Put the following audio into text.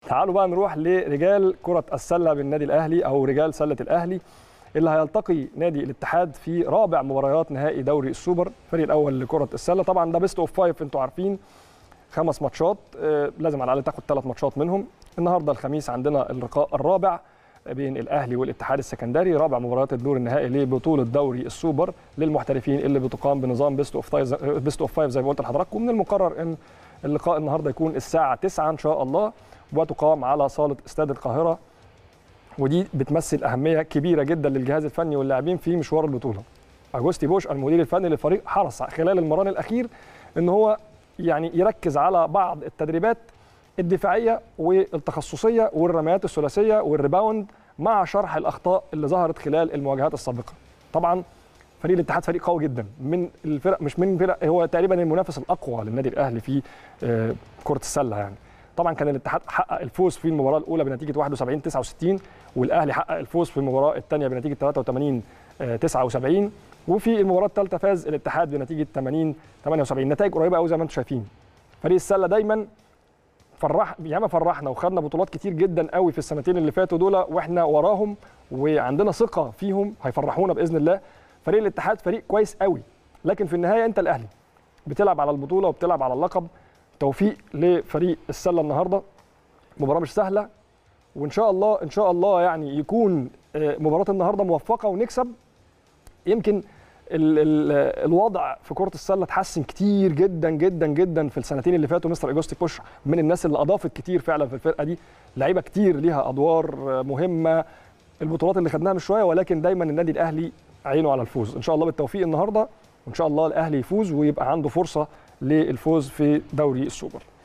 تعالوا بقى نروح لرجال كرة السلة بالنادي الأهلي أو رجال سلة الأهلي اللي هيلتقي نادي الاتحاد في رابع مباريات نهائي دوري السوبر الفريق الأول لكرة السلة طبعا ده بيست أوف فايف أنتوا عارفين خمس ماتشات آه، لازم على الأقل تاخد ثلاث ماتشات منهم النهارده الخميس عندنا اللقاء الرابع بين الاهلي والاتحاد السكندري رابع مباريات الدور النهائي لبطوله دوري السوبر للمحترفين اللي بتقام بنظام بيست اوف فايف بيست اوف فايف زي ما قلت لحضراتكم ومن المقرر ان اللقاء النهارده يكون الساعه 9 ان شاء الله وتقام على صاله استاد القاهره ودي بتمثل اهميه كبيره جدا للجهاز الفني واللاعبين في مشوار البطوله. اجوستي بوش المدير الفني للفريق حرص خلال المران الاخير ان هو يعني يركز على بعض التدريبات الدفاعيه والتخصصيه والرميات الثلاثيه والريباوند مع شرح الاخطاء اللي ظهرت خلال المواجهات السابقه. طبعا فريق الاتحاد فريق قوي جدا من الفرق مش من فرق هو تقريبا المنافس الاقوى للنادي الاهلي في آه، كره السله يعني. طبعا كان الاتحاد حقق الفوز في المباراه الاولى بنتيجه 71 69 والاهلي حقق الفوز في المباراه الثانيه بنتيجه 83 آه، 79 وفي المباراه الثالثه فاز الاتحاد بنتيجه 80 78 نتائج قريبه قوي زي ما انتم شايفين. فريق السله دايما فرح ياما فرحنا وخدنا بطولات كتير جدا قوي في السنتين اللي فاتوا دول واحنا وراهم وعندنا ثقه فيهم هيفرحونا باذن الله فريق الاتحاد فريق كويس قوي لكن في النهايه انت الاهلي بتلعب على البطوله وبتلعب على اللقب توفيق لفريق السله النهارده مباراه مش سهله وان شاء الله ان شاء الله يعني يكون آه، مباراه النهارده موفقه ونكسب يمكن ال ال الوضع في كره السله اتحسن كتير جدا جدا جدا في السنتين اللي فاتوا مستر اجوستي بوش من الناس اللي اضافت كتير فعلا في الفرقه دي لعيبه كتير ليها ادوار آه، مهمه البطولات اللي خدناها من شويه ولكن دايما النادي الاهلي عينه على الفوز ان شاء الله بالتوفيق النهارده وان شاء الله الاهلي يفوز ويبقى عنده فرصه للفوز في دوري السوبر